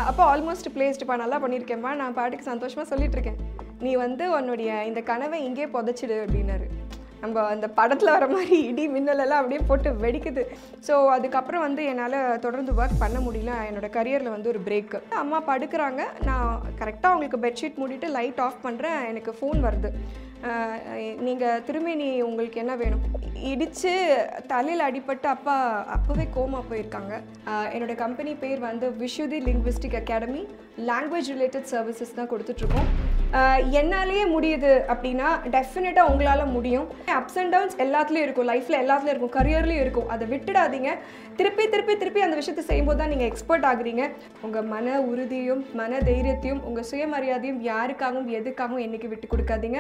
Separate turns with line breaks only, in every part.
அப்போ ஆல்மோஸ்ட் பிளேஸ்டுப்பா நல்லா பண்ணியிருக்கேன்ப்பா நான் பாட்டுக்கு சந்தோஷமாக சொல்லிட்டு இருக்கேன் நீ வந்து உன்னுடைய இந்த கனவை இங்கே புதைச்சிடு அப்படின்னாரு நம்ம அந்த படத்தில் வர மாதிரி இடி மின்னல் எல்லாம் அப்படியே போட்டு வெடிக்குது ஸோ அதுக்கப்புறம் வந்து என்னால் தொடர்ந்து ஒர்க் பண்ண முடியல என்னோட கரியரில் வந்து ஒரு பிரேக்கு அம்மா படுக்கிறாங்க நான் கரெக்டாக அவங்களுக்கு பெட்ஷீட் மூடிட்டு லைட் ஆஃப் பண்ணுறேன் எனக்கு ஃபோன் வருது நீங்கள் திரும்பி நீ உங்களுக்கு என்ன வேணும் இடித்து தலையில் அடிபட்டு அப்பா அப்போவே கோமா போயிருக்காங்க ஆஹ் என்னோட கம்பெனி பேர் வந்து Vishuddhi linguistic academy language related services தான் கொடுத்துட்ருக்கோம் ஆஹ் என்னாலேயே முடியுது அப்படின்னா டெஃபினட்டாக உங்களால் முடியும் அப்ஸ் அண்ட் டவுன்ஸ் எல்லாத்துலேயும் இருக்கும் லைஃப்பில் எல்லாத்துலேயும் இருக்கும் கரியர்லேயும் இருக்கும் அதை விட்டுடாதீங்க திருப்பி திருப்பி திருப்பி அந்த விஷயத்தை செய்யும்போது தான் நீங்கள் எக்ஸ்பர்ட் ஆகுறீங்க உங்கள் மன உறுதியும் மன தைரியத்தையும் உங்கள் சுயமரியாதையும் யாருக்காகவும் எதுக்காகவும் என்னைக்கு விட்டு கொடுக்காதீங்க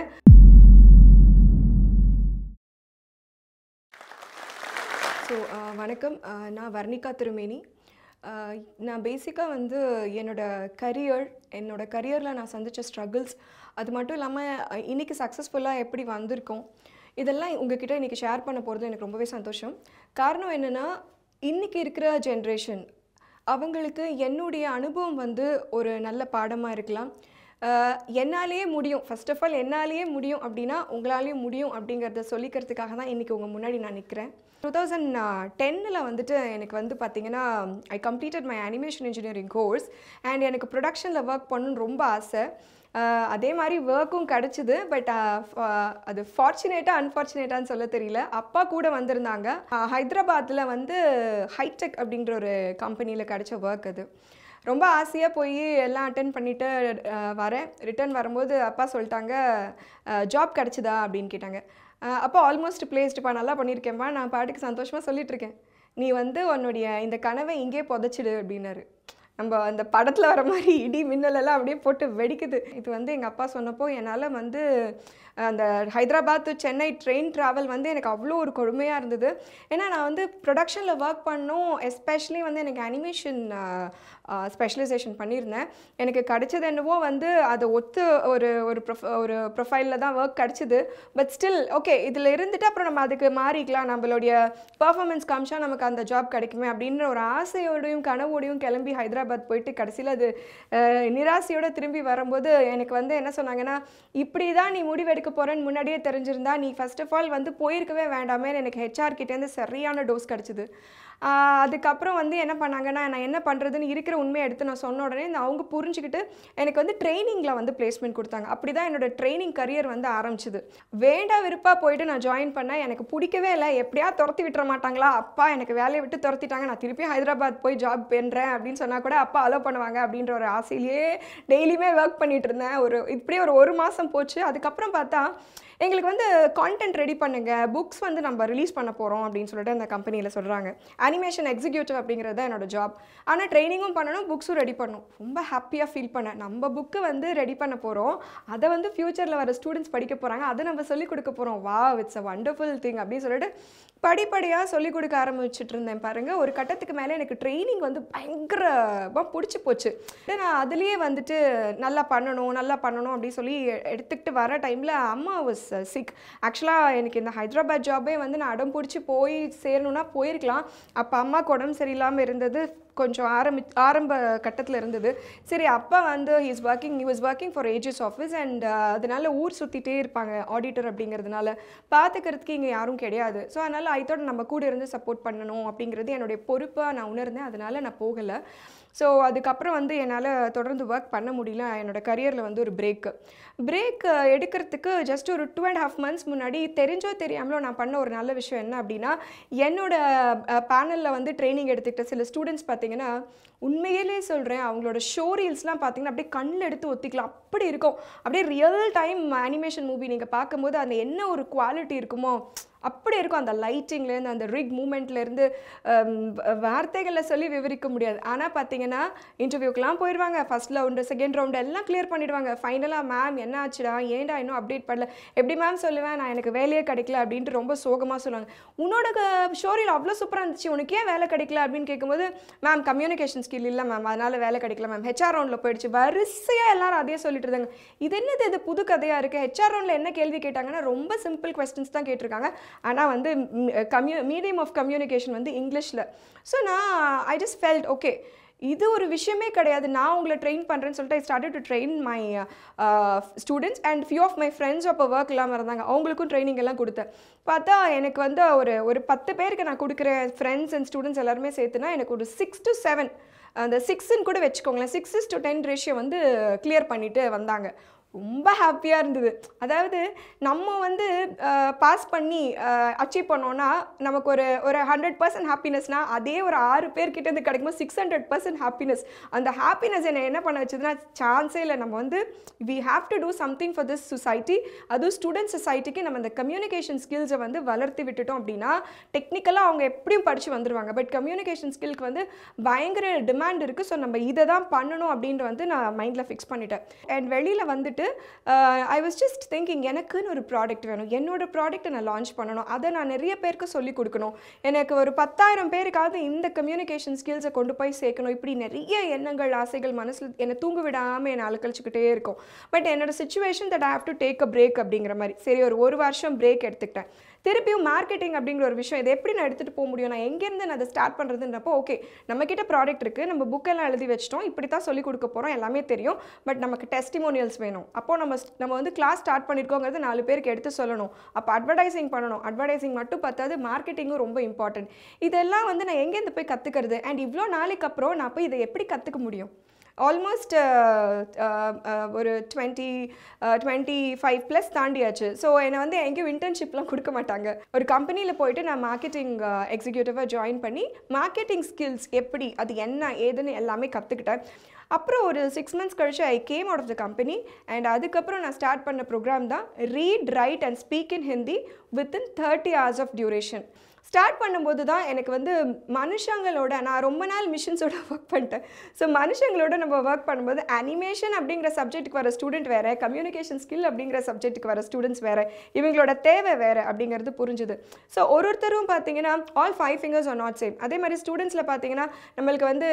ஸோ வணக்கம் அஹ், நான் வர்ணிகா திருமேனி அஹ், நான் பேசிக்காக வந்து என்னோட கரியர் என்னோட கரியரில் நான் சந்தித்த ஸ்ட்ரகிள்ஸ் அது மட்டும் இல்லாமல் இன்றைக்கி சக்ஸஸ்ஃபுல்லாக எப்படி வந்திருக்கோம் இதெல்லாம் உங்ககிட்ட இன்றைக்கி ஷேர் பண்ண போகிறது எனக்கு ரொம்பவே சந்தோஷம் காரணம் என்னென்னா இன்றைக்கி இருக்கிற ஜென்ரேஷன் அவங்களுக்கு என்னுடைய அனுபவம் வந்து ஒரு நல்ல பாடமாக இருக்கலாம் அஹ், என்னாலேயே முடியும் ஃபர்ஸ்ட் ஆஃப் ஆல் என்னாலேயே முடியும் அப்படின்னா உங்களாலேயும் முடியும் அப்படிங்கிறத சொல்லிக்கிறதுக்காக தான் இன்றைக்கி உங்கள் முன்னாடி நான் நிற்கிறேன் டூ தௌசண்ட் டென்னில் வந்துட்டு எனக்கு வந்து பார்த்தீங்கன்னா I completed my animation engineering course and எனக்கு ப்ரொடக்ஷனில் ஒர்க் பண்ணணும்னு ரொம்ப ஆசை அஹ், அதே மாதிரி ஒர்க்கும் கிடச்சிது பட் அது ஃபார்ச்சுனேட்டாக அன்ஃபார்ச்சுனேட்டான்னு சொல்ல தெரியல அப்பா கூட வந்திருந்தாங்க ஹைதராபாத்தில் வந்து ஹைடெக் அப்படின்ற ஒரு கம்பெனியில் கிடைச்ச ஒர்க் அது ரொம்ப ஆசையாக போய் எல்லாம் அட்டன் பண்ணிவிட்டு வரேன் ரிட்டர்ன் வரும்போது அப்பா சொல்லிட்டாங்க ஜாப் கிடச்சிதா அப்படின்னு கேட்டாங்க அஹ் அப்போ ஆல்மோஸ்ட் பிளேஸ்டுப்பா நல்லா பண்ணியிருக்கேன்ப்பா நான் பாட்டுக்கு சந்தோஷமாக சொல்லிட்டு இருக்கேன் நீ வந்து உன்னுடைய இந்த கனவை இங்கே புதைச்சிடு அப்படின்னாரு நம்ம அந்த படத்தில் வர மாதிரி இடி மின்னல் எல்லாம் அப்படியே போட்டு வெடிக்குது இது வந்து எங்கள் அப்பா சொன்னப்போ என்னால் வந்து அந்த Hyderabad to Chennai train travel வந்து எனக்கு அவ்வளோ ஒரு கொடுமையாக இருந்தது ஏன்னா நான் வந்து ப்ரொடக்ஷனில் ஒர்க் பண்ணோம் எஸ்பெஷலி வந்து எனக்கு அனிமேஷன் ஸ்பெஷலைசேஷன் பண்ணியிருந்தேன் எனக்கு கிடைச்சது என்னவோ வந்து அதை ஒத்து ஒரு ஒரு ப்ரொஃப ஒரு ப்ரொஃபைலில் தான் ஒர்க் கிடச்சிது பட் ஸ்டில் ஓகே இதில் இருந்துட்டு அப்புறம் நம்ம அதுக்கு மாறிக்கலாம் நம்மளுடைய பர்ஃபார்மன்ஸ் காமிச்சா நமக்கு அந்த ஜாப் கிடைக்குமே அப்படின்ற ஒரு ஆசையோடையும் கனவோடையும் கிளம்பி ஹைதராபாத் போயிட்டு கடைசியில் அது அஹ், நிராசையோட திரும்பி வரும்போது எனக்கு வந்து என்ன சொன்னாங்கன்னா இப்படி தான் நீ முடிவெடுக்க போகிறேன்னு முன்னாடியே தெரிஞ்சிருந்தா நீ ஃபர்ஸ்ட் ஆஃப் ஆல் வந்து போயிருக்கவே வேண்டாமே எனக்கு ஹெச்ஆர் கிட்டேருந்து சரியான டோஸ் கிடச்சிது ஆஹ் அதுக்கப்புறம் வந்து என்ன பண்ணாங்கன்னா நான் என்ன பண்ணுறதுன்னு இருக்கிற உண்மையை எடுத்து நான் சொன்ன உடனே இந்த அவங்க புரிஞ்சுக்கிட்டு எனக்கு வந்து ட்ரைனிங்கில் வந்து பிளேஸ்மெண்ட் கொடுத்தாங்க அப்படி தான் என்னோட ட்ரைனிங் கரியர் வந்து ஆரம்பிச்சுது வேண்டா விருப்பா போயிட்டு நான் ஜாயின் பண்ணேன் எனக்கு பிடிக்கவே இல்லை எப்படியா துரத்தி விட்டுற மாட்டாங்களா அப்பா எனக்கு வேலையை விட்டு துரத்திட்டாங்க நான் திருப்பி ஹைதராபாத் போய் ஜாப் பண்ணுறேன் அப்படின்னு சொன்னால் கூட அப்பா அலோவ் பண்ணுவாங்க அப்படின்ற ஒரு ஆசையிலேயே டெய்லியுமே ஒர்க் பண்ணிட்டு இருந்தேன் ஒரு இப்படியே ஒரு ஒரு மாதம் போச்சு அதுக்கப்புறம் பார்த்தா எங்களுக்கு வந்து கான்டென்ட் ரெடி பண்ணுங்க புக்ஸ் வந்து நம்ம ரிலீஸ் பண்ண போகிறோம் அப்படின்னு சொல்லிட்டு அந்த கம்பெனியில் சொல்கிறாங்க அனிமேஷன் எக்ஸிக்யூட்டிவ் அப்படிங்கிறது தான் என்னோட ஜாப் ஆனால் ட்ரைனிங்கும் பண்ணணும் புக்ஸும் ரெடி பண்ணணும் ரொம்ப ஹாப்பியாக ஃபீல் பண்ணேன் நம்ம புக்கு வந்து ரெடி பண்ண போகிறோம் அதை வந்து ஃப்யூச்சரில் வர ஸ்டூடெண்ட்ஸ் படிக்க போகிறாங்க அதை நம்ம சொல்லிக் கொடுக்க போகிறோம் வா இட்ஸ் அ வண்டர்ஃபுல் திங் அப்படின்னு சொல்லிட்டு படிப்படியாக சொல்லிக் கொடுக்க ஆரம்பிச்சுட்டு இருந்தேன் பாருங்க ஒரு கட்டத்துக்கு மேலே எனக்கு ட்ரைனிங் வந்து பயங்கரமாக பிடிச்சி போச்சு நான் அதுலேயே வந்துட்டு நல்லா பண்ணணும் நல்லா பண்ணணும் அப்படின்னு சொல்லி எடுத்துக்கிட்டு வர டைமில் அம்மா வாஸ் சிக் ஆக்சுவலாக எனக்கு இந்த ஹைதராபாத் ஜாபே வந்து நான் அடம் பிடிச்சி போய் சேரணும்னா போயிருக்கலாம் அப்போ அம்மாவுக்கு உடம்பு சரியில்லாமல் இருந்தது கொஞ்சம் ஆரம்பி ஆரம்ப கட்டத்தில் இருந்தது சரி அப்பா வந்து is working he was working for AG's office and அதனால ஊர் சுற்றிட்டே இருப்பாங்க ஆடிட்டர் அப்படிங்கிறதுனால பார்த்துக்கிறதுக்கு இங்கே யாரும் கிடையாது ஸோ அதனால் ஐத்தோட நம்ம கூட இருந்து சப்போர்ட் பண்ணணும் அப்படிங்கிறது என்னுடைய பொறுப்பாக நான் உணர்ந்தேன் அதனால நான் போகலை ஸோ அதுக்கப்புறம் வந்து என்னால் தொடர்ந்து ஒர்க் பண்ண முடியல என்னோட கரியரில் வந்து ஒரு பிரேக்கு பிரேக் எடுக்கிறதுக்கு ஜஸ்ட் ஒரு டூ அண்ட் ஹாஃப் மந்த்ஸ் முன்னாடி தெரிஞ்சோ தெரியாமலோ நான் பண்ண ஒரு நல்ல விஷயம் என்ன அப்படின்னா என்னோட பேனலில் வந்து ட்ரைனிங் எடுத்துக்கிட்ட சில ஸ்டூடெண்ட்ஸ் பார்த்தீங்கன்னா உண்மையிலே சொல்கிறேன் அவங்களோட ஷோ ரீல்ஸ்லாம் பார்த்தீங்கன்னா அப்படியே கண்ணில் எடுத்து ஒத்திக்கலாம் அப்படி இருக்கும் அப்படியே ரியல் டைம் அனிமேஷன் மூவி நீங்கள் பார்க்கும்போது அந்த என்ன ஒரு குவாலிட்டி இருக்குமோ அப்படி இருக்கும் அந்த லைட்டிங்லேருந்து அந்த ரிக் மூமெண்ட்லேருந்து வார்த்தைகளில் சொல்லி விவரிக்க முடியாது ஆனால் பார்த்தீங்கன்னா இன்டர்வியூக்கெலாம் போயிடுவாங்க ஃபர்ஸ்ட் ரவுண்டு செகண்ட் ரவுண்டு எல்லாம் கிளியர் பண்ணிடுவாங்க ஃபைனலாக மேம் என்ன ஆச்சுடா ஏன்டா இன்னும் அப்டேட் பண்ணல எப்படி மேம் சொல்லுவேன் நான் எனக்கு வேலையே கிடைக்கல அப்படின்ட்டு ரொம்ப சோகமாக சொல்லுவாங்க உன்னோட ஷோரியில் அவ்வளோ சூப்பராக இருந்துச்சு உனக்கு ஏன் வேலை கிடைக்கல அப்படின்னு கேட்கும்போது மேம் கம்யூனிகேஷன் ஸ்கில் இல்லை மேம் அதனால் வேலை கிடைக்கல மேம் ஹெச்ஆர் ரவுண்டில் போயிடுச்சு வரிசையாக எல்லாரும் அதே சொல்லிட்டு இருந்தாங்க இது என்னது இது புது கதையாக இருக்குது ஹெச்ஆர் ரவுண்டில் என்ன கேள்வி கேட்டாங்கன்னா ரொம்ப சிம்பிள் கொஸ்டின்ஸ் தான் கேட்டிருக்காங்க ஆனால் வந்து கம்யூ மீடியம் ஆஃப் கம்யூனிகேஷன் வந்து இங்கிலீஷில் ஸோ நான் ஐ ஜஸ்ட் ஃபெல்ட் ஓகே இது ஒரு விஷயமே கிடையாது நான் உங்களை ட்ரெயின் பண்ணுறேன்னு சொல்லிட்டு I started to train my students and few of my friends அப்போ ஒர்க் இல்லாமல் இருந்தாங்க அவங்களுக்கும் ட்ரைனிங் எல்லாம் கொடுத்தேன் பார்த்தா எனக்கு வந்து ஒரு ஒரு பத்து பேருக்கு நான் கொடுக்குற ஃப்ரெண்ட்ஸ் அண்ட் ஸ்டூடெண்ட்ஸ் எல்லாருமே சேர்த்துனா எனக்கு ஒரு சிக்ஸ் டு செவன் அந்த சிக்ஸ்ன்னு கூட வச்சுக்கோங்களேன் சிக்ஸ் டு டென் ரேஷியோ வந்து கிளியர் பண்ணிட்டு வந்தாங்க ரொம்ப ஹாப்பியாக இருந்தது அதாவது நம்ம வந்து பாஸ் பண்ணி அச்சீவ் பண்ணோன்னா நமக்கு ஒரு ஒரு ஹண்ட்ரட் பர்சன்ட் ஹாப்பினஸ்னால் அதே ஒரு ஆறு பேர்கிட்ட இருந்து கிடைக்கும்போது சிக்ஸ் ஹண்ட்ரட் பர்சன்ட் ஹாப்பினஸ் அந்த ஹாப்பினஸ் என்னை என்ன பண்ண வச்சதுன்னா சான்ஸே இல்லை நம்ம வந்து we have to do something for this society அதுவும் ஸ்டூடெண்ட் சொசைட்டிக்கு நம்ம இந்த கம்யூனிகேஷன் ஸ்கில்ஸை வந்து வளர்த்து விட்டுட்டோம் அப்படின்னா டெக்னிக்கலாக அவங்க எப்படியும் படித்து வந்துடுவாங்க பட் கம்யூனிகேஷன் ஸ்கில்க்கு வந்து பயங்கர டிமாண்ட் இருக்குது ஸோ நம்ம இதை தான் பண்ணணும் அப்படின்ற வந்து நான் மைண்டில் ஃபிக்ஸ் பண்ணிட்டேன் அண்ட் வெளியில் வந்துட்டு ஐ வாஸ் ஜஸ்ட் திங்கிங் எனக்குன்னு ஒரு ப்ராடக்ட் வேணும் என்னோட ப்ராடக்ட்டை நான் லான்ச் பண்ணணும் அதை நான் நிறைய பேருக்கு சொல்லிக் கொடுக்கணும் எனக்கு ஒரு பத்தாயிரம் பேருக்காவது இந்த கம்யூனிகேஷன் ஸ்கில்ஸை கொண்டு போய் சேர்க்கணும் இப்படி நிறைய எண்ணங்கள் ஆசைகள் மனசில் என்னை தூங்க விடாமல் என்னை அலக்கழிச்சுக்கிட்டே இருக்கும் பட் என்னோட situation that I have to take a break அப்படிங்கிற மாதிரி சரி ஒரு ஒரு வருஷம் பிரேக் எடுத்துக்கிட்டேன் திருப்பியும் மார்க்கெட்டிங் அப்படிங்கிற ஒரு விஷயம் இதை எப்படி நான் எடுத்துகிட்டு போக முடியும் நான் எங்கேருந்து நான் அதை ஸ்டார்ட் பண்ணுறதுன்றப்போ ஓகே நம்மக்கிட்ட ப்ராடக்ட் இருக்குது நம்ம புக்கெல்லாம் எழுதி வச்சிட்டோம் இப்படி தான் சொல்லிக் கொடுக்க போகிறோம் எல்லாமே தெரியும் பட் நமக்கு டெஸ்டிமோனியல்ஸ் வேணும் அப்போது நம்ம நம்ம வந்து கிளாஸ் ஸ்டார்ட் பண்ணியிருக்கோங்கிறது நாலு பேருக்கு எடுத்து சொல்லணும் அப்போ அட்வர்டைசிங் பண்ணணும் அட்வர்டைசிங் மட்டும் பத்தாது மார்க்கெட்டிங்கும் ரொம்ப இம்பார்ட்டன்ட் இதெல்லாம் வந்து நான் எங்கேருந்து போய் கற்றுக்கிறது அண்ட் இவ்வளோ நாளைக்கு அப்புறம் நான் போய் இதை எப்படி கற்றுக்க முடியும் ஆல்மோஸ்ட் ஒரு டுவெண்ட்டி டுவெண்ட்டி ஃபைவ் ப்ளஸ் தாண்டியாச்சு ஸோ என்னை வந்து எங்கேயும் இன்டர்ன்ஷிப்லாம் கொடுக்க மாட்டாங்க ஒரு கம்பெனியில் போயிட்டு நான் மார்க்கெட்டிங் எக்ஸிக்யூட்டிவாக ஜாயின் பண்ணி மார்க்கெட்டிங் ஸ்கில்ஸ் எப்படி அது என்ன ஏதுன்னு எல்லாமே கற்றுக்கிட்டேன் அப்புறம் ஒரு சிக்ஸ் மந்த்ஸ் கழிச்சு I came out of the company and அதுக்கப்புறம் நான் ஸ்டார்ட் பண்ண ப்ரோக்ராம் தான் read write and speak in Hindi within thirty hours of duration start பண்ணும்போது தான் எனக்கு வந்து மனுஷங்களோட நான் ரொம்ப நாள் மிஷின்ஸோட ஒர்க் பண்ணிட்டேன் ஸோ மனுஷங்களோட நம்ம ஒர்க் பண்ணும்போது அனிமேஷன் அப்படிங்கிற சப்ஜெக்ட்டுக்கு வர ஸ்டூடெண்ட் வேறு கம்யூனிகேஷன் ஸ்கில் அப்படிங்கிற சப்ஜெக்ட்டுக்கு வர ஸ்டூடெண்ட்ஸ் வேறு இவங்களோட தேவை வேறு அப்படிங்கிறது புரிஞ்சுது ஸோ ஒரு ஒருத்தரும் பார்த்தீங்கன்னா all five fingers are not same அதே மாதிரி ஸ்டூடெண்ட்ஸில் பார்த்தீங்கன்னா நம்மளுக்கு வந்து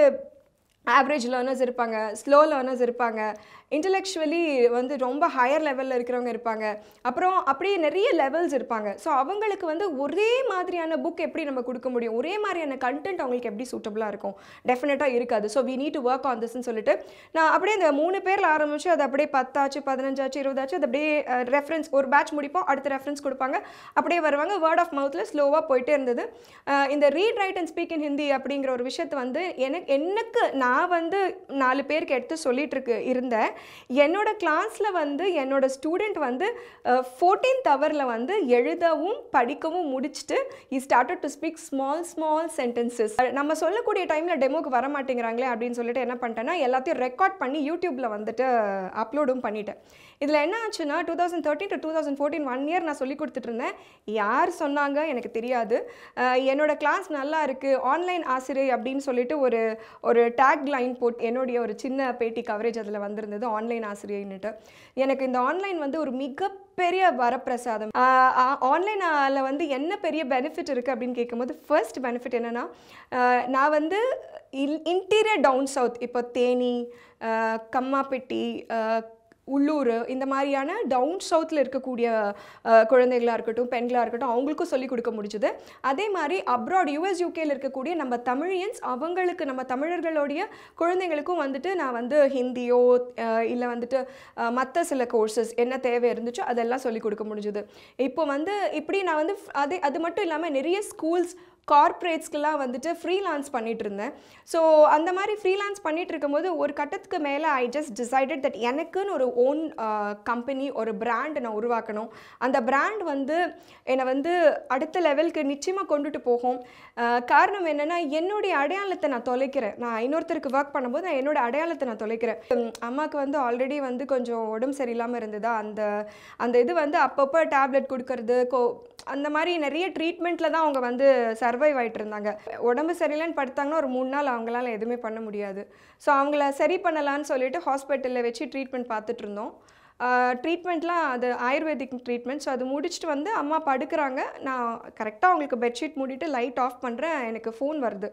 ஆவரேஜ் லேர்னர்ஸ் இருப்பாங்க ஸ்லோ லேர்னர்ஸ் இருப்பாங்க இன்டலெக்சுவலி வந்து ரொம்ப ஹையர் லெவலில் இருக்கிறவங்க இருப்பாங்க அப்புறம் அப்படியே நிறைய லெவல்ஸ் இருப்பாங்க ஸோ அவங்களுக்கு வந்து ஒரே மாதிரியான புக் எப்படி நம்ம கொடுக்க முடியும் ஒரே மாதிரியான கண்டென்ட் அவங்களுக்கு எப்படி சூட்டபுளாக இருக்கும் டெஃபினட்டாக இருக்காது so we need to work on திஸ்ன்னு சொல்லிட்டு நான் அப்படியே இந்த மூணு பேரில் ஆரம்பிச்சு அது அப்படியே பத்தாச்சு பதினஞ்சாச்சு இருபதாச்சு அது அப்படியே ரெஃபரன்ஸ் ஒரு பேட்ச் முடிப்போம் அடுத்த ரெஃபரன்ஸ் கொடுப்பாங்க அப்படியே வருவாங்க வேர்ட் ஆஃப் மவுத்தில் ஸ்லோவாக போயிட்டே இருந்தது அஹ் இந்த read write and speak in Hindi அப்படிங்கிற ஒரு விஷயத்தை வந்து எனக்கு எனக்கு நான் வந்து நாலு பேருக்கு எடுத்து சொல்லிட்டு இருக்கு இருந்தேன் என்னோட கிளாஸில் வந்து என்னோட ஸ்டூடெண்ட் வந்து ஃபோர்டீன்த் ஹவரில் வந்து எழுதவும் படிக்கவும் முடிச்சுட்டு I started to speak small small sentences நம்ம சொல்லக்கூடிய டைமில் டெமோக்கு வர மாட்டேங்கிறாங்களே அப்படின்னு சொல்லிட்டு என்ன பண்ணிட்டேன்னா எல்லாத்தையும் ரெக்கார்ட் பண்ணி யூடியூப்பில் வந்துட்டு அப்லோடும் பண்ணிட்டேன் இதில் என்ன ஆச்சுன்னா two thousand thirteen to two thousand fourteen one year நான் சொல்லி கொடுத்துட்டு இருந்தேன் யார் சொன்னாங்க எனக்கு தெரியாது அஹ் என்னோட கிளாஸ் நல்லா இருக்குது ஆன்லைன் ஆசிரியை அப்படின்னு சொல்லிட்டு ஒரு ஒரு டேக் லைன் போட் என்னுடைய ஒரு சின்ன பேட்டி கவரேஜ் அதில் வந்திருந்தது ஆன்லைன் ஆசிரியைன்னுட்டு எனக்கு இந்த ஆன்லைன் வந்து ஒரு மிகப்பெரிய வரப்பிரசாதம் ஆன்லைனில் வந்து என்ன பெரிய பெனிஃபிட் இருக்குது அப்படின்னு கேட்கும்போது ஃபர்ஸ்ட் பெனிஃபிட் என்னென்னா நான் வந்து இன்டீரியர் டவுன் சவுத் இப்போ தேனி அஹ் கம்மாப்பெட்டி அஹ் உள்ளூர் இந்த மாதிரியான டவுன் சவுத்தில் இருக்கக்கூடிய அஹ், குழந்தைகளா இருக்கட்டும் பெண்களாக இருக்கட்டும் அவங்களுக்கும் சொல்லிக் கொடுக்க முடிஞ்சுது அதே மாதிரி அப்ராட் யூஎஸ் யூகேல இருக்கக்கூடிய நம்ம தமிழியன்ஸ் அவங்களுக்கு நம்ம தமிழர்களுடைய குழந்தைங்களுக்கும் வந்துட்டு நான் வந்து ஹிந்தியோ இல்லை வந்துட்டு மற்ற சில கோர்சஸ் என்ன தேவை இருந்துச்சோ அதெல்லாம் சொல்லிக் கொடுக்க முடிஞ்சுது இப்போ வந்து இப்படி நான் வந்து f- அதே அது மட்டும் இல்லாமல் நிறைய ஸ்கூல்ஸ் கார்ப்பரேட்ஸ்க்கெலாம் வந்துட்டு ஃப்ரீலான்ஸ் பண்ணிட்டு இருந்தேன் ஸோ அந்த மாதிரி ஃப்ரீலான்ஸ் பண்ணிட்டு இருக்கும்போது ஒரு கட்டத்துக்கு மேலே ஐ ஜஸ்ட் டிசைடட் தட் எனக்குன்னு ஒரு ஓன் கம்பெனி ஒரு பிராண்ட் நான் உருவாக்கணும் அந்த பிராண்ட் வந்து என்னை வந்து அடுத்த லெவலுக்கு நிச்சயமாக கொண்டுட்டு போகும் அஹ், காரணம் என்னென்னா என்னுடைய அடையாளத்தை நான் தொலைக்கிறேன் நான் இன்னொருத்தருக்கு ஒர்க் பண்ணும்போது நான் என்னோட அடையாளத்தை நான் தொலைக்கிறேன் உம், அம்மாவுக்கு வந்து ஆல்ரெடி வந்து கொஞ்சம் உடம்பு சரியில்லாமல் இருந்ததா அந்த அந்த இது வந்து அப்பப்போ டேப்லெட் கொடுக்கறது கோ அந்த மாதிரி நிறைய ட்ரீட்மெண்ட்டில் தான் அவங்க வந்து சர்வைவ் ஆயிட்டு இருந்தாங்க உடம்பு சரியில்லைன்னு படுத்தாங்கன்னா ஒரு மூணு நாள் அவங்களால எதுவுமே பண்ண முடியாது ஸோ அவங்கள சரி பண்ணலான்னு சொல்லிட்டு ஹாஸ்பிட்டலில் வச்சு ட்ரீட்மெண்ட் பார்த்துட்டு இருந்தோம் ட்ரீட்மெண்ட்லாம் அது ஆயுர்வேதிக் ட்ரீட்மெண்ட் ஸோ அது முடிச்சுட்டு வந்து அம்மா படுக்கிறாங்க நான் கரெக்டாக அவங்களுக்கு பெட்ஷீட் மூடிட்டு லைட் ஆஃப் பண்ணுறேன் எனக்கு ஃபோன் வருது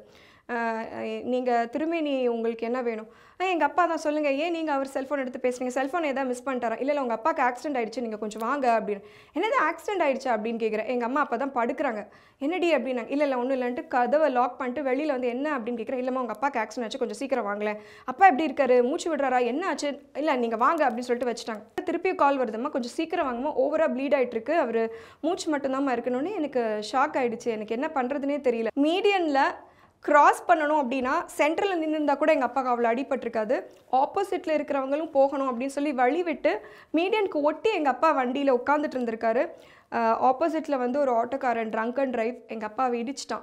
நீங்கள் திருமேனி உங்களுக்கு என்ன வேணும் எங்கள் அப்பா தான் சொல்லுங்கள் ஏன் நீங்கள் அவர் செல்ஃபோன் எடுத்து பேசுறீங்க செல்ஃபோன் ஏதாவது மிஸ் பண்ணிட்டாரா இல்லை இல்லை உங்கள் அப்பாவுக்கு ஆக்சிடென்ட் ஆயிடுச்சு நீங்கள் கொஞ்சம் வாங்க அப்படின்னு என்னது ஆக்சிடென்ட் ஆயிடுச்சா அப்படின்னு கேட்குறேன் எங்கள் அம்மா அப்பா தான் படுக்கிறாங்க என்னடி அப்படின்னாங்க இல்லை இல்லை ஒன்றும் இல்லைன்ட்டு கதவை லாக் பண்ணிட்டு வெளியில் வந்து என்ன அப்படின்னு கேட்குறேன் இல்லைம்மா உங்கள் அப்பாவுக்கு ஆக்சிடென்ட் ஆச்சு கொஞ்சம் சீக்கிரம் வாங்கலேன் அப்பா எப்படி இருக்காரு மூச்சு விடுறாரா என்ன ஆச்சு இல்லை நீங்கள் வாங்க அப்படின்னு சொல்லிட்டு வச்சுட்டாங்க திருப்பியும் கால் வருதும்மா கொஞ்சம் சீக்கிரம் வாங்கம்மா ஓவராக ப்ளீட் ஆகிட்டு இருக்கு அவர் மூச்சு மட்டும்தாம்மா இருக்கணும்னு எனக்கு ஷாக் ஆயிடுச்சு எனக்கு என்ன பண்ணுறதுனே தெரியல மீடியனில் கிராஸ் பண்ணணும் அப்படின்னா சென்டரில் நின்றுருந்தா கூட எங்கள் அப்பாவுக்கு அவ்வளோ அடிபட்டிருக்காது ஆப்போசிட்டில் இருக்கிறவங்களும் போகணும் அப்படின்னு சொல்லி வழி விட்டு மீடியனுக்கு ஒட்டி எங்கள் அப்பா வண்டியில் உட்காந்துட்டு இருந்திருக்காரு ஆப்போசிட்டில் வந்து ஒரு ஆட்டோக்காரன் ட்ரங்க் அண்ட் டிரைவ் எங்கள் அப்பாவை இடிச்சிட்டான்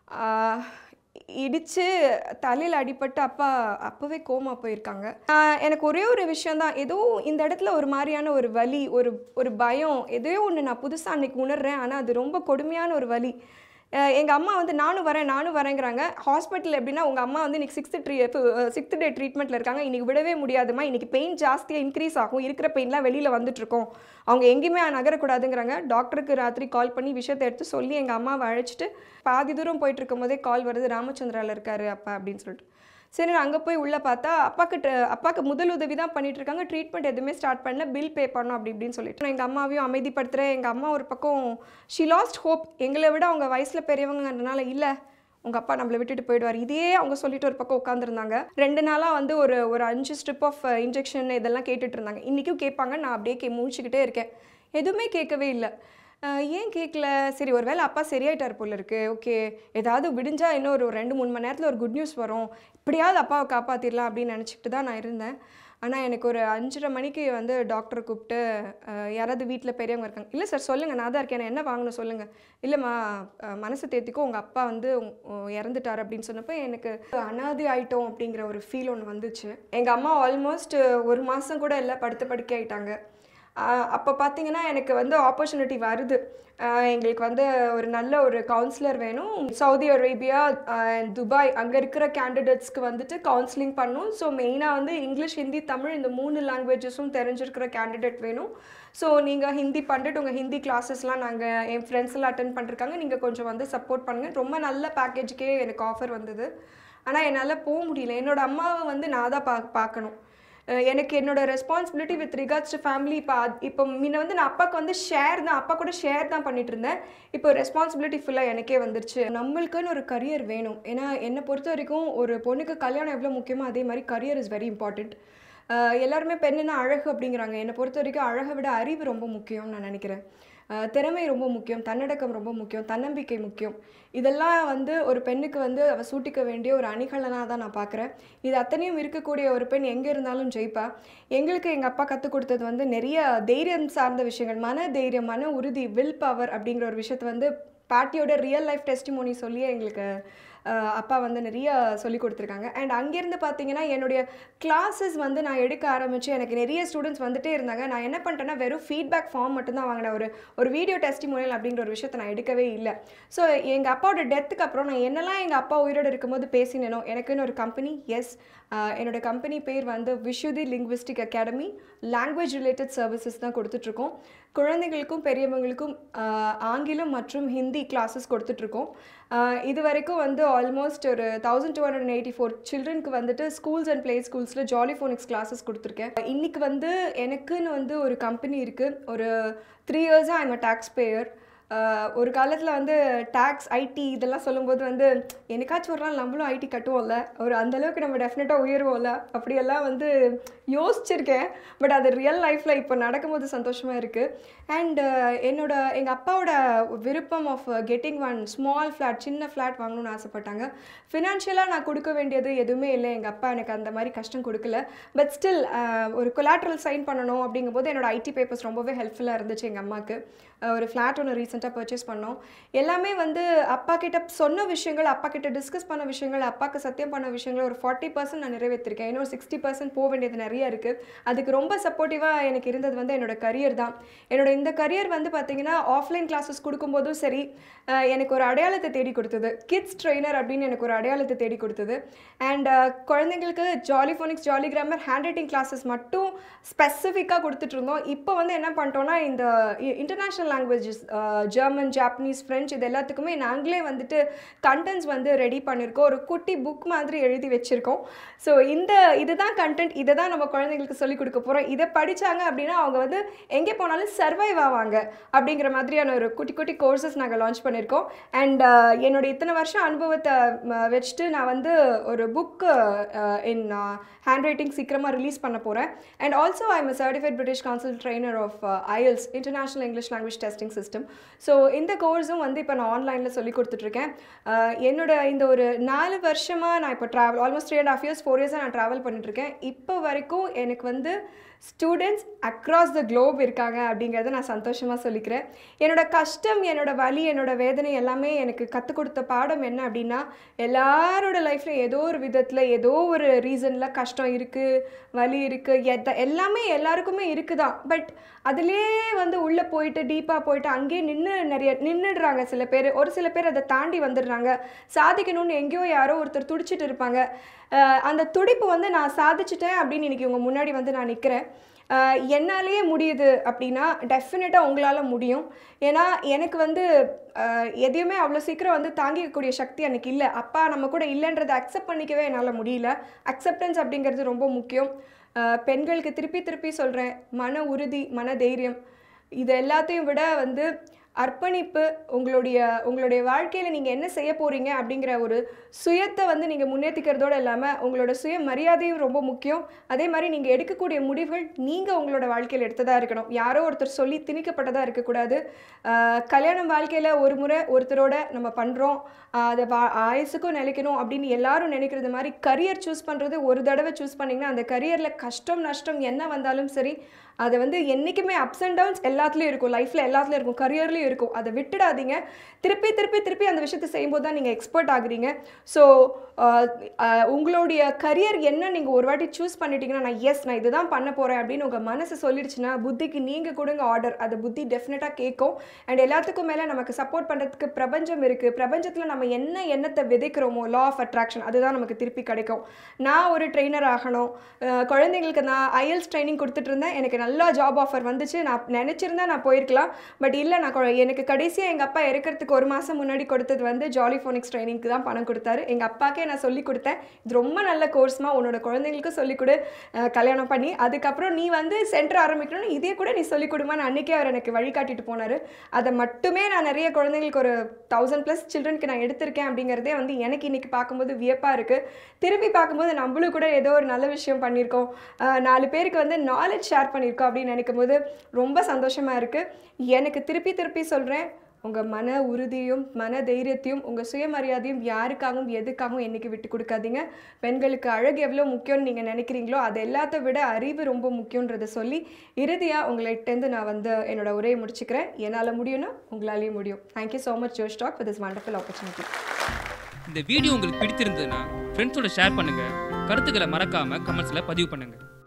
ஆஹ் இடித்து தலையில் அடிபட்டு அப்பா அப்போவே கோமா போயிருக்காங்க ஆஹ் எனக்கு ஒரே ஒரு விஷயந்தான் ஏதோ இந்த இடத்துல ஒரு மாதிரியான ஒரு வலி ஒரு ஒரு பயம் ஏதோ ஒன்று நான் புதுசாக அன்னைக்கு உணர்றேன் ஆனால் அது ரொம்ப கொடுமையான ஒரு வலி எங்கள் அம்மா வந்து நானும் வரேன் நானும் வரேங்கிறாங்க ஹாஸ்பிட்டல் எப்படின்னா உங்கள் அம்மா வந்து இன்னைக்கு சிக்ஸ்த்து ட்ரீ சிக்ஸ்த் டே ட்ரீட்மெண்ட்டில் இருக்காங்க இன்றைக்கி விடவே முடியாதுமா இன்றைக்கி பெயின் ஜாஸ்தியாக இன்க்ரீஸ் ஆகும் இருக்கிற பெயின்லாம் வெளியில் வந்துட்டுருக்கோம் அவங்க எங்கேயுமே நகரக்கூடாதுங்கிறாங்க டாக்டருக்கு ராத்திரி கால் பண்ணி விஷயத்தை எடுத்து சொல்லி எங்கள் அம்மாவை அழைச்சிட்டு பாதி தூரம் போயிட்டு இருக்கும்போதே கால் வருது ராமச்சந்திராவில் இருக்காரு அப்பா அப்படின்னு சொல்லிட்டு சரி நான் அங்கே போய் உள்ளே பார்த்தா அப்பாக்கு ட- அப்பாக்கு முதல் உதவி தான் பண்ணிட்டு இருக்காங்க ட்ரீட்மெண்ட் எதுவுமே ஸ்டார்ட் பண்ணல பில் பே பண்ணணும் அப்படி இப்படின்னு சொல்லிட்டு நான் எங்கள் அம்மாவையும் அமைதிப்படுத்துகிறேன் எங்கள் அம்மா ஒரு பக்கம் ஷி லாஸ்ட் ஹோப் எங்களை விட அவங்க வயசில் பெரியவங்கன்றனால இல்லை உங்கள் அப்பா நம்மளை விட்டுட்டு போயிடுவார் இதே அவங்க சொல்லிட்டு ஒரு பக்கம் உட்காந்துருந்தாங்க ரெண்டு நாளாக வந்து ஒரு ஒரு அஞ்சு ஸ்ட்ரிப் ஆஃப் இன்ஜெக்ஷன் இதெல்லாம் கேட்டுட்டு இருந்தாங்க இன்றைக்கும் கேட்பாங்க நான் அப்படியே கே முழிச்சுக்கிட்டே இருக்கேன் எதுவுமே கேட்கவே இல்லை ஆஹ் ஏன் கேட்கல சரி ஒருவேளை அப்பா சரியாயிட்டார் போல இருக்கு ஓகே ஏதாவது விடிஞ்சா இன்னும் ஒரு ரெண்டு மூணு மணி நேரத்தில் ஒரு குட் நியூஸ் வரும் இப்படியாவது அப்பாவை காப்பாற்றிடலாம் அப்படின்னு நினச்சிக்கிட்டு தான் நான் இருந்தேன் ஆனால் எனக்கு ஒரு அஞ்சரை மணிக்கு வந்து டாக்டர் கூப்பிட்டு ஆஹ் யாராவது வீட்டில் பெரியவங்க இருக்காங்க இல்லை சார் சொல்லுங்கள் நான் தான் இருக்கேன் நான் என்ன வாங்கணும் சொல்லுங்கள் இல்லைம்மா ஆஹ் மனசு தேத்திக்கோ உங்கள் அப்பா வந்து உங்- உ- இறந்துட்டார் அப்படின்னு சொன்னப்போ எனக்கு அனாதை ஆயிட்டோம் அப்படிங்கிற ஒரு ஃபீல் ஒன்று வந்துச்சு எங்கள் அம்மா ஆல்மோஸ்ட் ஒரு மாதம் கூட இல்லை படுத்த படுக்கை ஆயிட்டாங்க அப்போ பார்த்தீங்கன்னா எனக்கு வந்து ஆப்பர்ச்சுனிட்டி வருது ஆஹ் எங்களுக்கு வந்து ஒரு நல்ல ஒரு கவுன்சிலர் வேணும் சவுதி அரேபியா and துபாய் அங்கே இருக்கிற கேண்டிடேட்ஸ்க்கு வந்துட்டு கவுன்சிலிங் பண்ணணும் ஸோ மெயினாக வந்து இங்கிலீஷ் ஹிந்தி தமிழ் இந்த மூணு லாங்குவேஜஸும் தெரிஞ்சிருக்கிற கேண்டிடேட் வேணும் ஸோ நீங்கள் ஹிந்தி பண்ணிட்டு உங்கள் ஹிந்தி கிளாஸஸ்லாம் நாங்கள் என் ஃப்ரெண்ட்ஸ் எல்லாம் அட்டன் பண்ணிருக்காங்க நீங்கள் கொஞ்சம் வந்து சப்போர்ட் பண்ணுங்கள் ரொம்ப நல்ல பேக்கேஜுக்கே எனக்கு ஆஃபர் வந்தது ஆனால் என்னால் போக முடியல என்னோட அம்மாவை வந்து நான் தான் பா பார்க்கணும் அஹ் எனக்கு என்னோட responsibility with regards to family இப்போ இப்போ முன்ன வந்து நான் அப்பாவுக்கு வந்து ஷேர் தான் அப்பா கூட ஷேர் தான் பண்ணிட்டு இருந்தேன் இப்போ ரெஸ்பான்சிபிலிட்டி ஃபுல்லாக எனக்கே வந்துருச்சு நம்மளுக்குன்னு ஒரு கரியர் வேணும் ஏன்னா என்னை பொறுத்த வரைக்கும் ஒரு பொண்ணுக்கு கல்யாணம் எவ்வளோ முக்கியமோ அதே மாதிரி கரியர் இஸ் வெரி இம்பார்ட்டண்ட் எல்லாருமே பெண்ணுன்னா அழகு அப்படிங்கிறாங்க என்னை பொறுத்த வரைக்கும் அழகை விட அறிவு ரொம்ப முக்கியம்னு நான் நினைக்கிறேன் அஹ் திறமை ரொம்ப முக்கியம் தன்னடக்கம் ரொம்ப முக்கியம் தன்னம்பிக்கை முக்கியம் இதெல்லாம் வந்து ஒரு பெண்ணுக்கு வந்து அவ சூட்டிக்க வேண்டிய ஒரு அணிகலனாக தான் நான் பார்க்குறேன் இது அத்தனையும் இருக்கக்கூடிய ஒரு பெண் எங்கே இருந்தாலும் ஜெயிப்பா எங்களுக்கு எங்கள் அப்பா கற்றுக் கொடுத்தது வந்து நிறைய தைரியம் சார்ந்த விஷயங்கள் மன தைரியம் மன உறுதி வில் பவர் அப்படிங்கிற ஒரு விஷயத்தை வந்து பாட்டியோட ரியல் லைஃப் டெஸ்டிமோனி சொல்லியே எங்களுக்கு அஹ், அப்பா வந்து நிறைய சொல்லி கொடுத்துருக்காங்க அண்ட் அங்கேருந்து பார்த்தீங்கன்னா என்னுடைய கிளாஸஸ் வந்து நான் எடுக்க ஆரம்பித்து எனக்கு நிறைய ஸ்டூடெண்ட்ஸ் வந்துட்டே இருந்தாங்க நான் என்ன பண்ணிட்டேன்னா வெறும் ஃபீட்பேக் ஃபார்ம் மட்டும்தான் வாங்கினேன் ஒரு ஒரு வீடியோ டெஸ்டிமோனியல் அப்படிங்கிற ஒரு விஷயத்தை நான் எடுக்கவே இல்லை ஸோ எங்கள் அப்பாவோட டெத்துக்கு அப்புறம் நான் என்னெல்லாம் எங்கள் அப்பா உயிரோடு இருக்கும்போது பேசினேனோ எனக்குன்னு ஒரு கம்பெனி எஸ் என்னோட கம்பெனி பேர் வந்து Vishudhi linguistic academy language related services தான் கொடுத்துட்ருக்கோம் குழந்தைகளுக்கும் பெரியவங்களுக்கும் ஆஹ், ஆங்கிலம் மற்றும் ஹிந்தி கிளாஸஸ் கொடுத்துட்ருக்கோம் இது வரைக்கும் வந்து ஆல்மோஸ்ட் ஒரு thousand two hundred eighty four சில்ட்ரனுக்கு வந்துட்டு ஸ்கூல்ஸ் அண்ட் ப்ளே ஸ்கூல்ஸில் ஜாலி ஃபோனிக்ஸ் கிளாஸஸ் கொடுத்துருக்கேன் இன்னைக்கு வந்து எனக்குன்னு வந்து ஒரு கம்பெனி இருக்குது ஒரு த்ரீ இயர்ஸாக ஐம் அ டேக்ஸ் பேயர் ஒரு காலத்தில் வந்து டேக்ஸ் ஐடி இதெல்லாம் சொல்லும்போது வந்து என்னைக்காச்சும் ஒரு நாள் நம்மளும் ஐடி கட்டுவோம்ல ஒரு அந்த அளவுக்கு நம்ம டெஃபினட்டாக உயருவோம்ல அப்படியெல்லாம் வந்து யோசிச்சிருக்கேன் பட் அது ரியல் லைஃப்பில் இப்போ நடக்கும்போது சந்தோஷமாக இருக்குது அண்ட் என்னோட எங்கள் அப்பாவோட விருப்பம் of getting one small flat சின்ன ஃப்ளாட் வாங்கணும்னு ஆசைப்பட்டாங்க ஃபினான்ஷியலாக நான் கொடுக்க வேண்டியது எதுவுமே இல்லை எங்கள் அப்பா எனக்கு அந்த மாதிரி கஷ்டம் கொடுக்கல பட் ஸ்டில் ஒரு கொலாட்ரல் சைன் பண்ணணும் அப்படிங்கும்போது என்னோட ஐடி பேப்பர்ஸ் ரொம்பவே ஹெல்ப்ஃபுல்லாக இருந்துச்சு எங்கள் அம்மாவுக்கு அஹ் ஒரு ஃப்ளாட் ஒன்று ரீசெண்டாக பர்ச்சேஸ் பண்ணோம் எல்லாமே வந்து அப்பா கிட்ட சொன்ன விஷயங்கள் அப்பா கிட்ட டிஸ்கஸ் பண்ண விஷயங்கள் அப்பாவுக்கு சத்தியம் பண்ண விஷயங்கள் ஒரு ஃபார்ட்டி பர்சன்ட் நான் நிறைவேற்றிருக்கேன் இன்னும் சிக்ஸ்டி பர்சன்ட் போக வேண்டியது நிறைய இருக்குது அதுக்கு ரொம்ப சப்போர்ட்டிவாக எனக்கு இருந்தது வந்து என்னோட கரியர் தான் என்னோட இந்த கரியர் வந்து பார்த்தீங்கன்னா ஆஃப்லைன் கிளாஸஸ் கொடுக்கும்போதும் சரி அஹ் எனக்கு ஒரு அடையாளத்தை தேடி கொடுத்தது கிட்ஸ் ட்ரெயினர் அப்படின்னு எனக்கு ஒரு அடையாளத்தை தேடி கொடுத்தது அண்ட் குழந்தைங்களுக்கு jolly phonics jolly grammar handwriting classes மட்டும் ஸ்பெசிஃபிக்காக கொடுத்துட்டு இருந்தோம் இப்போ வந்து என்ன பண்ணிட்டோம்னா இந்த international languages German Japanese French இது எல்லாத்துக்குமே நாங்களே வந்துட்டு கண்டென்ட்ஸ் வந்து ரெடி பண்ணியிருக்கோம் ஒரு குட்டி புக் மாதிரி எழுதி வச்சுருக்கோம் ஸோ இந்த இதுதான் கண்டென்ட் இதை தான் நம்ம குழந்தைங்களுக்கு சொல்லிக் கொடுக்க போகிறோம் இதை படித்தாங்க அப்படின்னா அவங்க வந்து எங்கே போனாலும் சர்வைவ் ஆவாங்க அப்படிங்கிற மாதிரியான ஒரு குட்டி குட்டி கோர்சஸ் நாங்கள் லான்ச் பண்ணியிருக்கோம் அண்ட் என்னோட இத்தனை வருஷம் அனுபவத்தை ம, வச்சுட்டு நான் வந்து ஒரு புக்கு இன் ஹேண்ட் ரைட்டிங் சீக்கிரமாக ரிலீஸ் பண்ண போகிறேன் and also I am certified British Council trainer of IELTS International English Language Testing System so இந்த கோர்ஸும் வந்து இப்போ நான் ஆன்லைனில் சொல்லி கொடுத்துட்ருக்கேன் அஹ், என்னோட இந்த ஒரு நாலு வருஷமாக நான் இப்போ travel almost three and half years four இயர்ஸாக நான் ட்ராவல் பண்ணிட்டுருக்கேன் இப்போ வரைக்கும் எனக்கு வந்து ஸ்டூடெண்ட்ஸ் அக்ராஸ் த குளோப் இருக்காங்க அப்படிங்கிறத நான் சந்தோஷமாக சொல்லிக்கிறேன் என்னோட கஷ்டம் என்னோட வலி என்னோட வேதனை எல்லாமே எனக்கு கற்றுக் கொடுத்த பாடம் என்ன அப்படின்னா எல்லாரோட லைஃப்லையும் ஏதோ ஒரு விதத்தில் ஏதோ ஒரு ரீசனில் கஷ்டம் இருக்குது வலி இருக்குது எத எல்லாமே எல்லாருக்குமே இருக்குதான் பட் அதுலேயே வந்து உள்ளே போயிட்டு டீப்பாக போயிட்டு அங்கேயே நின்று நிறைய நின்றுடுறாங்க சில பேர் ஒரு சில பேர் அதை தாண்டி வந்துடுறாங்க சாதிக்கணும்னு எங்கேயோ யாரோ ஒருத்தர் துடிச்சிட்டு இருப்பாங்க அஹ் அந்த துடிப்பு வந்து நான் சாதிச்சிட்டேன் அப்படின்னு இன்னைக்கு உங்கள் முன்னாடி வந்து நான் நிற்கிறேன் என்னாலேயே முடியுது அப்படின்னா டெஃபினட்டாக உங்களால் முடியும் ஏன்னா எனக்கு வந்து அஹ், எதையுமே அவ்வளோ சீக்கிரம் வந்து தாங்கிக்கக்கூடிய சக்தி எனக்கு இல்லை அப்பா நம்ம கூட இல்லைன்றதை அக்செப்ட் பண்ணிக்கவே என்னால் முடியல அக்செப்டன்ஸ் அப்படிங்கிறது ரொம்ப முக்கியம் அஹ், பெண்களுக்கு திருப்பி திருப்பி சொல்கிறேன் மன உறுதி மன தைரியம் இது எல்லாத்தையும் விட வந்து அர்ப்பணிப்பு உங்களுடைய உங்களுடைய வாழ்க்கையில் நீங்கள் என்ன செய்ய போகிறீங்க அப்படிங்கிற ஒரு சுயத்தை வந்து நீங்கள் முன்னேற்றிக்கிறதோடு இல்லாமல் உங்களோட சுய மரியாதையும் ரொம்ப முக்கியம் அதே மாதிரி நீங்கள் எடுக்கக்கூடிய முடிவுகள் நீங்கள் உங்களோட வாழ்க்கையில் எடுத்ததாக இருக்கணும் யாரோ ஒருத்தர் சொல்லி திணிக்கப்பட்டதாக இருக்கக்கூடாது ஆஹ் கல்யாணம் வாழ்க்கையில் ஒரு முறை ஒருத்தரோட நம்ம பண்ணுறோம் அதை வா ஆயுசுக்கும் நிலைக்கணும் அப்படின்னு எல்லாரும் நினைக்கிறது மாதிரி கரியர் சூஸ் பண்ணுறது ஒரு தடவை சூஸ் பண்ணிங்கன்னா அந்த கரியரில் கஷ்டம் நஷ்டம் என்ன வந்தாலும் சரி அதை வந்து என்றைக்குமே அப்ஸ் அண்ட் டவுன்ஸ் எல்லாத்துலேயும் இருக்கும் லைஃப்பில் எல்லாத்துலேயும் இருக்கும் கரியர்லேயும் இருக்கும் அதை விட்டுடாதீங்க திருப்பி திருப்பி திருப்பி அந்த விஷயத்தை செய்யும்போது தான் நீங்கள் எக்ஸ்பர்ட் ஆகுறீங்க ஸோ உங்களுடைய கரியர் என்ன நீங்கள் ஒரு வாட்டி சூஸ் பண்ணிட்டீங்கன்னா நான் எஸ் நான் இதுதான் பண்ண போகிறேன் அப்படின்னு உங்கள் மனசு சொல்லிடுச்சுன்னா புத்திக்கு நீங்கள் கொடுங்க ஆர்டர் அது புத்தி டெஃபினட்டாக கேட்கும் அண்ட் எல்லாத்துக்கும் மேலே நமக்கு சப்போர்ட் பண்ணுறதுக்கு பிரபஞ்சம் இருக்குது பிரபஞ்சத்தில் நம்ம என்ன எண்ணத்தை விதைக்கிறோமோ லா ஆஃப் அட்ராக்ஷன் அதுதான் நமக்கு திருப்பி கிடைக்கும் நான் ஒரு ட்ரெயினர் ஆகணும் அஹ் குழந்தைங்களுக்கு நான் ஐஎல்ஸ் ட்ரைனிங் கொடுத்துட்டு இருந்தேன் எனக்கு நல்லா ஜாப் ஆஃபர் வந்துச்சு நான் நினச்சிருந்தா நான் போயிருக்கலாம் பட் இல்லை நான் கொ- எனக்கு கடைசியாக எங்கள் அப்பா இறக்கிறதுக்கு ஒரு மாதம் முன்னாடி கொடுத்தது வந்து ஜாலி ஃபோனிக்ஸ் ட்ரைனிங்க்கு தான் பணம் கொடுத்தாரு எங்கள் அப்பாக்கே நான் சொல்லி கொடுத்தேன் இது ரொம்ப நல்ல கோர்ஸ்மா உன்னோட குழந்தைங்களுக்கும் சொல்லிக் கொடு அஹ் கல்யாணம் பண்ணி அதுக்கப்புறம் நீ வந்து சென்டர் ஆரம்பிக்கணும்னு இதே கூட நீ சொல்லிக் கொடுமான்னு அன்னைக்கே அவர் எனக்கு வழிகாட்டிட்டு போனார் அதை மட்டுமே நான் நிறைய குழந்தைங்களுக்கு ஒரு தௌசண்ட் ப்ளஸ் சில்ட்ரனுக்கு நான் எடுத்திருக்கேன் அப்படிங்கிறதே வந்து எனக்கு இன்னைக்கு பார்க்கும்போது வியப்பாக இருக்குது திரும்பி பார்க்கும்போது நம்மளும் கூட ஏதோ ஒரு நல்ல விஷயம் பண்ணியிருக்கோம் அஹ் நாலு பேருக்கு வந்து நாலேஜ் ஷேர் பண்ணியிருக்கோம் அப்படின்னு நினைக்கும் போது ரொம்ப சந்தோஷமாக இருக்குது எனக்கு திருப்பி திருப்பி சொல்கிறேன் உங்கள் மன உறுதியும் மன தைரியத்தையும் உங்கள் சுயமரியாதையும் யாருக்காகவும் எதுக்காகவும் என்னைக்கு விட்டு கொடுக்காதீங்க பெண்களுக்கு அழகு எவ்வளோ முக்கியம்னு நீங்கள் நினைக்கிறீங்களோ அது எல்லாத்த விட அறிவு ரொம்ப முக்கியன்றதை சொல்லி இறுதியாக உங்கள்கிட்டேருந்து நான் வந்து என்னோட உரையை முடிச்சுக்கிறேன் என்னால் முடியும்னா உங்களாலேயும் முடியும் thank you so much Josh talk with this wonderful opportunity
இந்த வீடியோ உங்களுக்கு பிடித்திருந்ததுன்னா ஃப்ரெண்ட்ஸோட ஷேர் பண்ணுங்க கருத்துக்களை மறக்காம கமெண்ட்ஸ்ல பதிவு பண்ணுங்க